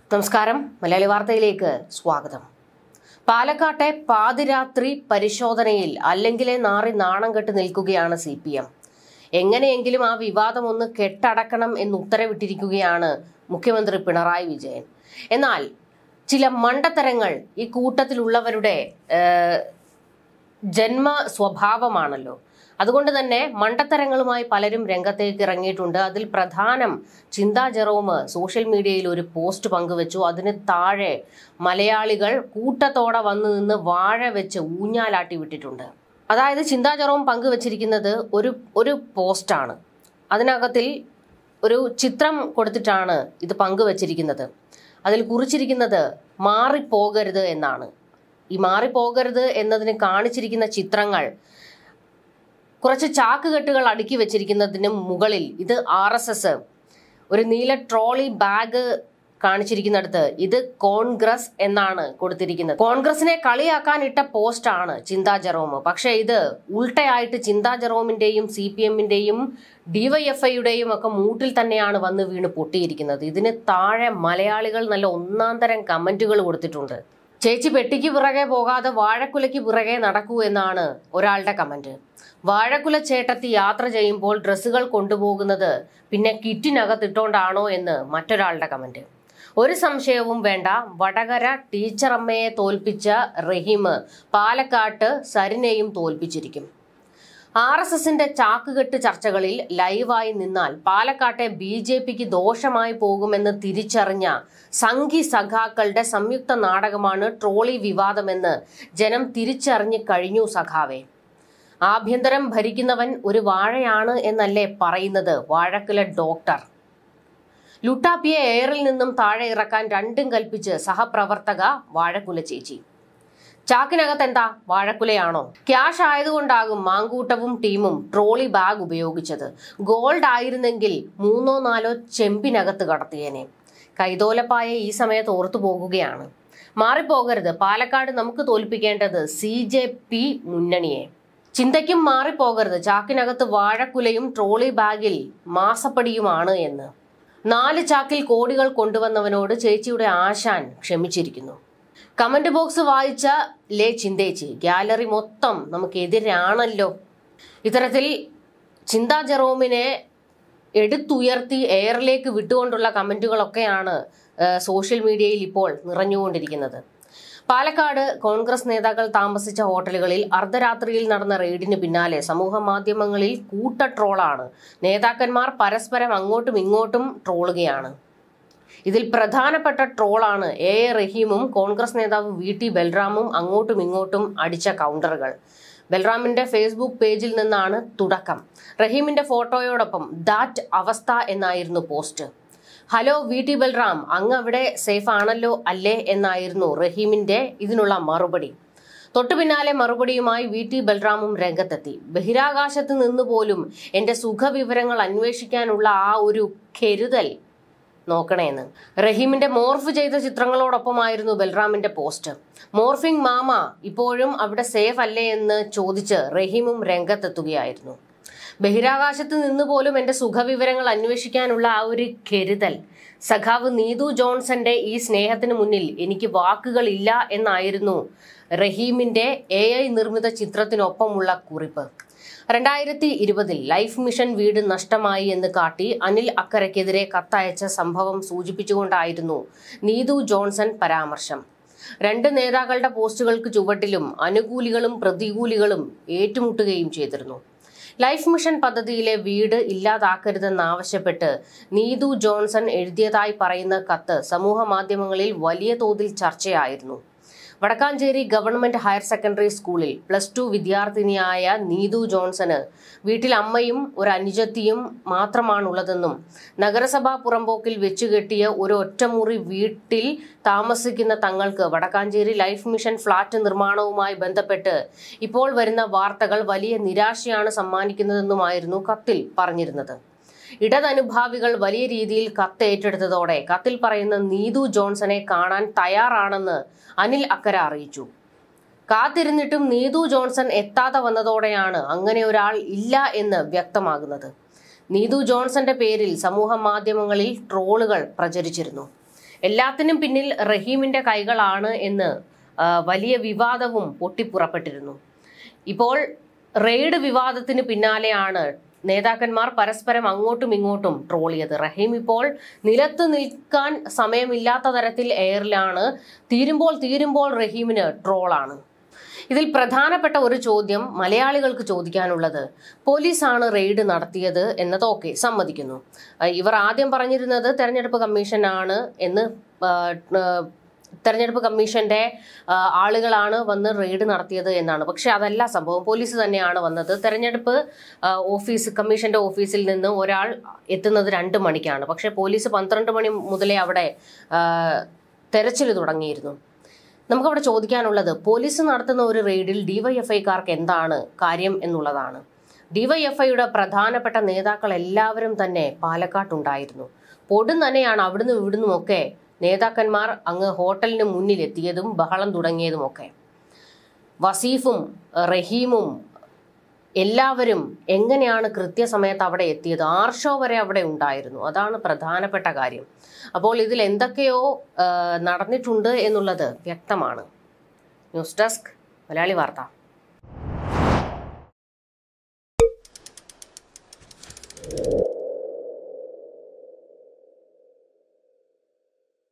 നമസ്കാരം മലയാളി വാർത്തയിലേക്ക് സ്വാഗതം പാലക്കാട്ടെ പാതിരാത്രി പരിശോധനയിൽ അല്ലെങ്കിലേ നാറി നാണം കെട്ട് നിൽക്കുകയാണ് സി പി എം എങ്ങനെയെങ്കിലും ആ വിവാദം ഒന്ന് കെട്ടടക്കണം എന്ന് ഉത്തരവിട്ടിരിക്കുകയാണ് മുഖ്യമന്ത്രി പിണറായി വിജയൻ എന്നാൽ ചില മണ്ടത്തരങ്ങൾ ഈ കൂട്ടത്തിലുള്ളവരുടെ ഏഹ്, ജന്മ സ്വഭാവമാണല്ലോ അതുകൊണ്ട് തന്നെ മണ്ടത്തരങ്ങളുമായി പലരും രംഗത്തേക്ക് ഇറങ്ങിയിട്ടുണ്ട് അതിൽ പ്രധാനം ചിന്താ ജെറോമ് സോഷ്യൽ മീഡിയയിൽ ഒരു പോസ്റ്റ് പങ്കുവച്ചു അതിന് താഴെ മലയാളികൾ കൂട്ടത്തോടെ വന്നു നിന്ന് വാഴ വെച്ച് ഊഞ്ഞാലാട്ടി വിട്ടിട്ടുണ്ട് അതായത് ചിന്താ ജെറോം പങ്കുവച്ചിരിക്കുന്നത് ഒരു ഒരു പോസ്റ്റാണ് അതിനകത്തിൽ ഒരു ചിത്രം കൊടുത്തിട്ടാണ് ഇത് പങ്കുവച്ചിരിക്കുന്നത് അതിൽ കുറിച്ചിരിക്കുന്നത് മാറിപ്പോകരുത് എന്നാണ് ഈ മാറിപ്പോകരുത് എന്നതിന് കാണിച്ചിരിക്കുന്ന ചിത്രങ്ങൾ കുറച്ച് ചാക്കുകെട്ടുകൾ അടുക്കി വെച്ചിരിക്കുന്നതിന് മുകളിൽ ഇത് ആർ എസ് എസ് ഒരു നീല ട്രോളി ബാഗ് കാണിച്ചിരിക്കുന്നിടത്ത് ഇത് കോൺഗ്രസ് എന്നാണ് കൊടുത്തിരിക്കുന്നത് കോൺഗ്രസിനെ കളിയാക്കാൻ ഇട്ട പോസ്റ്റാണ് ചിന്താ ജെറോം പക്ഷെ ഇത് ഉൾട്ടയായിട്ട് ചിന്താ ജെറോമിന്റെയും സി പി എമ്മിന്റെയും ഡിവൈഎഫ്ഐയുടെയും ഒക്കെ മൂട്ടിൽ തന്നെയാണ് വന്ന് വീണ് പൊട്ടിയിരിക്കുന്നത് ഇതിന് താഴെ മലയാളികൾ നല്ല ഒന്നാം തരം കമന്റുകൾ കൊടുത്തിട്ടുണ്ട് ചേച്ചി പെട്ടിക്ക് പിറകെ പോകാതെ വാഴക്കുലയ്ക്ക് പിറകെ നടക്കൂ എന്നാണ് ഒരാളുടെ കമന്റ് വാഴക്കുല ചേട്ടത്തി യാത്ര ചെയ്യുമ്പോൾ ഡ്രസ്സുകൾ കൊണ്ടുപോകുന്നത് പിന്നെ കിറ്റിനകത്തിട്ടോണ്ടാണോ എന്ന് മറ്റൊരാളുടെ കമന്റ് ഒരു സംശയവും വേണ്ട വടകര ടീച്ചറമ്മയെ തോൽപ്പിച്ച റഹീം പാലക്കാട്ട് സരിനെയും തോൽപ്പിച്ചിരിക്കും ആർ എസ് എസിന്റെ ചാക്കുകെട്ട് ചർച്ചകളിൽ ലൈവായി നിന്നാൽ പാലക്കാട്ടെ ബി ജെ പിക്ക് ദോഷമായി പോകുമെന്ന് തിരിച്ചറിഞ്ഞ സംഘി സഖാക്കളുടെ സംയുക്ത നാടകമാണ് ട്രോളി വിവാദമെന്ന് ജനം തിരിച്ചറിഞ്ഞു കഴിഞ്ഞു സഖാവേ ആഭ്യന്തരം ഭരിക്കുന്നവൻ ഒരു വാഴയാണ് എന്നല്ലേ പറയുന്നത് വാഴക്കുല ഡോക്ടർ ലുട്ടാപ്പിയെ എയറിൽ നിന്നും താഴെ ഇറക്കാൻ രണ്ടും കൽപ്പിച്ച് സഹപ്രവർത്തക വാഴക്കുല ചേച്ചി ചാക്കിനകത്ത് എന്താ വാഴക്കുലയാണോ ക്യാഷ് ആയതുകൊണ്ടാകും മാങ്കൂട്ടവും ടീമും ട്രോളി ബാഗ് ഉപയോഗിച്ചത് ഗോൾഡ് ആയിരുന്നെങ്കിൽ മൂന്നോ നാലോ ചെമ്പിനകത്ത് കടത്തിയേനെ കൈതോലപ്പായ ഈ സമയത്ത് ഓർത്തു പോകുകയാണ് മാറിപ്പോകരുത് പാലക്കാട് നമുക്ക് തോൽപ്പിക്കേണ്ടത് സി ജെ പി മുന്നണിയെ ചിന്തയ്ക്കും മാറിപ്പോകരുത് ചാക്കിനകത്ത് വാഴക്കുലയും ട്രോളി ബാഗിൽ മാസപ്പടിയുമാണ് എന്ന് നാല് ചാക്കിൽ കോടികൾ കൊണ്ടുവന്നവനോട് ചേച്ചിയുടെ ആശാൻ ക്ഷമിച്ചിരിക്കുന്നു കമന്റ് ബോക്സ് വായിച്ച ലേ ചിന്തേച്ചി ഗാലറി മൊത്തം നമുക്കെതിരാണല്ലോ ഇത്തരത്തിൽ ചിന്താ ജെറോമിനെ എടുത്തുയർത്തി എയറിലേക്ക് വിട്ടുകൊണ്ടുള്ള കമന്റുകളൊക്കെയാണ് ഏഹ്, സോഷ്യൽ മീഡിയയിൽ ഇപ്പോൾ നിറഞ്ഞുകൊണ്ടിരിക്കുന്നത് പാലക്കാട് കോൺഗ്രസ് നേതാക്കൾ താമസിച്ച ഹോട്ടലുകളിൽ അർദ്ധരാത്രിയിൽ നടന്ന റെയ്ഡിന് പിന്നാലെ സമൂഹ മാധ്യമങ്ങളിൽ കൂട്ട ട്രോളാണ് നേതാക്കന്മാർ പരസ്പരം അങ്ങോട്ടും ഇങ്ങോട്ടും ട്രോളുകയാണ് ഇതിൽ പ്രധാനപ്പെട്ട ട്രോളാണ് എ എ റഹീമും കോൺഗ്രസ് നേതാവ് വി ടി ബൽറാമും അങ്ങോട്ടും ഇങ്ങോട്ടും അടിച്ച കൗണ്ടറുകൾ ബൽറാമിന്റെ ഫേസ്ബുക്ക് പേജിൽ നിന്നാണ് തുടക്കം റഹീമിന്റെ ഫോട്ടോയോടൊപ്പം ദാറ്റ് അവസ്ഥ എന്നായിരുന്നു post hello V T Balram അങ്ങ് അവിടെ സേഫ് ആണല്ലോ അല്ലേ എന്നായിരുന്നു റഹീമിന്റെ ഇതിനുള്ള മറുപടി തൊട്ടു പിന്നാലെ മറുപടിയുമായി വി ടി ബൽറാമും രംഗത്തെത്തി ബഹിരാകാശത്ത് നിന്ന് പോലും എന്റെ സുഖവിവരങ്ങൾ അന്വേഷിക്കാനുള്ള ആ ഒരു കരുതൽ നോക്കണേന്ന് റഹീമിന്റെ മോർഫ് ചെയ്ത ചിത്രങ്ങളോടൊപ്പമായിരുന്നു ബൽറാമിന്റെ പോസ്റ്റ് മോർഫിംഗ് മാമ ഇപ്പോഴും അവിടെ സേഫ് അല്ലേ എന്ന് ചോദിച്ച് റഹീമും രംഗത്തെത്തുകയായിരുന്നു ബഹിരാകാശത്ത് നിന്ന് പോലും എന്റെ സുഖവിവരങ്ങൾ അന്വേഷിക്കാനുള്ള ആ ഒരു കരുതൽ സഖാവ് നീതു ജോൺസന്റെ ഈ സ്നേഹത്തിന് മുന്നിൽ എനിക്ക് വാക്കുകളില്ല എന്നായിരുന്നു റഹീമിന്റെ എ ഐ നിർമ്മിത ചിത്രത്തിനൊപ്പമുള്ള കുറിപ്പ് രണ്ടായിരത്തി ഇരുപതിൽ ലൈഫ് മിഷൻ വീട് നഷ്ടമായി എന്ന് കാട്ടി അനിൽ അക്കരയ്ക്കെതിരെ കത്തയച്ച സംഭവം സൂചിപ്പിച്ചുകൊണ്ടായിരുന്നു നീതു ജോൺസൺ പരാമർശം രണ്ട് നേതാക്കളുടെ പോസ്റ്റുകൾക്ക് ചുവട്ടിലും അനുകൂലികളും പ്രതികൂലികളും ഏറ്റുമുട്ടുകയും ചെയ്തിരുന്നു ലൈഫ് മിഷൻ പദ്ധതിയിലെ വീട് ഇല്ലാതാക്കരുതെന്നാവശ്യപ്പെട്ട് നീതു ജോൺസൺ എഴുതിയതായി പറയുന്ന കത്ത് സമൂഹ മാധ്യമങ്ങളിൽ വലിയ തോതിൽ ചർച്ചയായിരുന്നു വടക്കാഞ്ചേരി ഗവൺമെന്റ് ഹയർ സെക്കൻഡറി സ്കൂളിൽ പ്ലസ് ടു വിദ്യാർത്ഥിനിയായ നീതു ജോൺസന് വീട്ടിൽ അമ്മയും ഒരു അനുജത്തിയും മാത്രമാണുള്ളതെന്നും നഗരസഭാ പുറമ്പോക്കിൽ വെച്ചുകെട്ടിയ ഒരു ഒറ്റമുറി വീട്ടിൽ താമസിക്കുന്ന തങ്ങൾക്ക് വടക്കാഞ്ചേരി ലൈഫ് മിഷൻ ഫ്ളാറ്റ് നിർമ്മാണവുമായി ബന്ധപ്പെട്ട് ഇപ്പോൾ വരുന്ന വാർത്തകൾ വലിയ നിരാശയാണ് സമ്മാനിക്കുന്നതെന്നുമായിരുന്നു കത്തിൽ പറഞ്ഞിരുന്നത് ഇടതനുഭാവികൾ വലിയ രീതിയിൽ കത്ത് ഏറ്റെടുത്തതോടെ കത്തിൽ പറയുന്ന നീതു ജോൺസനെ കാണാൻ തയ്യാറാണെന്ന് അനിൽ അക്കര അറിയിച്ചു കാത്തിരുന്നിട്ടും നീതു ജോൺസൺ എത്താതെ വന്നതോടെയാണ് അങ്ങനെ ഒരാൾ ഇല്ല എന്ന് വ്യക്തമാകുന്നത് നീതു ജോൺസന്റെ പേരിൽ സമൂഹ മാധ്യമങ്ങളിൽ ട്രോളുകൾ പ്രചരിച്ചിരുന്നു എല്ലാത്തിനും പിന്നിൽ റഹീമിന്റെ കൈകളാണ് എന്ന് ആ, വലിയ വിവാദവും പൊട്ടിപ്പുറപ്പെട്ടിരുന്നു ഇപ്പോൾ റെയ്ഡ് വിവാദത്തിന് പിന്നാലെയാണ് നേതാക്കന്മാർ പരസ്പരം അങ്ങോട്ടും ഇങ്ങോട്ടും ട്രോളിയത് റഹീം ഇപ്പോൾ നിലത്ത് നിൽക്കാൻ സമയമില്ലാത്ത തരത്തിൽ എയറിലാണ് തീരുമ്പോൾ തീരുമ്പോൾ റഹീമിന് ട്രോളാണ് ഇതിൽ പ്രധാനപ്പെട്ട ഒരു ചോദ്യം മലയാളികൾക്ക് ചോദിക്കാനുള്ളത് പോലീസാണ് റെയ്ഡ് നടത്തിയത് എന്നത് ഓക്കെ സമ്മതിക്കുന്നു ആ, ഇവർ ആദ്യം പറഞ്ഞിരുന്നത് തെരഞ്ഞെടുപ്പ് കമ്മീഷനാണ് എന്ന് ആ, ആ, തെരഞ്ഞെടുപ്പ് കമ്മീഷന്റെ ആ, ആളുകളാണ് വന്ന് റെയ്ഡ് നടത്തിയത് എന്നാണ് പക്ഷെ അതല്ല സംഭവം പോലീസ് തന്നെയാണ് വന്നത് തെരഞ്ഞെടുപ്പ് ആ, ഓഫീസ് കമ്മീഷന്റെ ഓഫീസിൽ നിന്ന് ഒരാൾ എത്തുന്നത് രണ്ട് മണിക്കാണ് പക്ഷെ പോലീസ് പന്ത്രണ്ട് മണി മുതലേ അവിടെ ആ, തെരച്ചിൽ തുടങ്ങിയിരുന്നു നമുക്കവിടെ ചോദിക്കാനുള്ളത് പോലീസ് നടത്തുന്ന ഒരു റെയ്ഡിൽ ഡിവൈഎഫ്ഐക്കാർക്ക് എന്താണ് കാര്യം എന്നുള്ളതാണ് ഡിവൈഎഫ്ഐയുടെ പ്രധാനപ്പെട്ട നേതാക്കൾ എല്ലാവരും തന്നെ പാലക്കാട്ടുണ്ടായിരുന്നു പൊടും തന്നെയാണ് അവിടുന്ന് ഇവിടുന്നുമൊക്കെ നേതാക്കന്മാർ അങ്ങ് ഹോട്ടലിന് മുന്നിലെത്തിയതും ബഹളം തുടങ്ങിയതുമൊക്കെ വസീഫും റഹീമും എല്ലാവരും എങ്ങനെയാണ് കൃത്യസമയത്ത് അവിടെ എത്തിയത് ആർഷോ വരെ അവിടെ ഉണ്ടായിരുന്നു അതാണ് പ്രധാനപ്പെട്ട കാര്യം അപ്പോൾ ഇതിൽ എന്തൊക്കെയോ ആ, നടന്നിട്ടുണ്ട് എന്നുള്ളത് വ്യക്തമാണ് ന്യൂസ് ഡെസ്ക് മലയാളി വാർത്ത